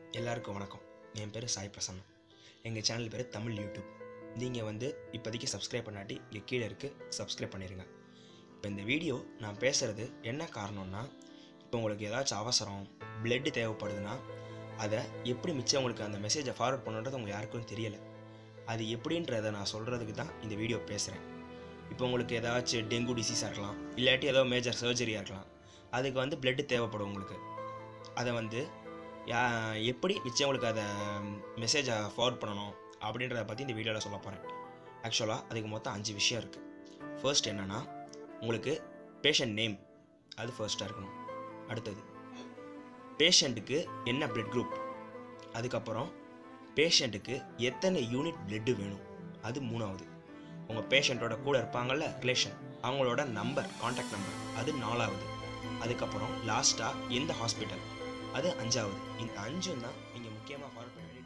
எல்லாருக்கும் வணக்கம் என் பேர் சாய் பிரசன்னம் எங்கள் சேனல் பேர் தமிழ் யூடியூப் நீங்கள் வந்து இப்போதைக்கு சப்ஸ்கிரைப் பண்ணாட்டி இங்கே கீழே இருக்குது சப்ஸ்கிரைப் பண்ணிடுங்க இப்போ இந்த வீடியோ நான் பேசுகிறது என்ன காரணம்னா இப்போ உங்களுக்கு ஏதாச்சும் அவசரம் பிளட்டு தேவைப்படுதுன்னா அதை எப்படி மிச்சம் உங்களுக்கு அந்த மெசேஜை ஃபார்வர்ட் பண்ணுறது உங்களுக்கு யாருக்கும் தெரியலை அது எப்படின்றத நான் சொல்கிறதுக்கு தான் இந்த வீடியோ பேசுகிறேன் இப்போ உங்களுக்கு ஏதாச்சும் டெங்கு டிசீஸாக இருக்கலாம் இல்லாட்டி ஏதோ மேஜர் சர்ஜரியாக இருக்கலாம் அதுக்கு வந்து பிளட்டு தேவைப்படும் உங்களுக்கு அதை வந்து யா எப்படி மிச்சவங்களுக்கு அதை மெசேஜை ஃபார்வர்ட் பண்ணணும் அப்படின்றத பற்றி இந்த வீடியோவில் சொல்ல போகிறேன் ஆக்சுவலாக அதுக்கு மொத்தம் அஞ்சு விஷயம் இருக்குது ஃபர்ஸ்ட் என்னென்னா உங்களுக்கு பேஷண்ட் நேம் அது ஃபர்ஸ்ட்டாக இருக்கணும் அடுத்தது பேஷண்ட்டுக்கு என்ன பிளட் குரூப் அதுக்கப்புறம் பேஷண்ட்டுக்கு எத்தனை யூனிட் பிளட்டு வேணும் அது மூணாவது உங்கள் பேஷண்ட்டோட கூட இருப்பாங்கள்ல ரிலேஷன் அவங்களோட நம்பர் காண்டாக்ட் நம்பர் அது நாலாவது அதுக்கப்புறம் லாஸ்ட்டாக எந்த ஹாஸ்பிட்டல் அது அஞ்சாவது இந்த அஞ்சும் தான் நீங்கள் முக்கியமாக ஃபாலோ பண்ண வேண்டிய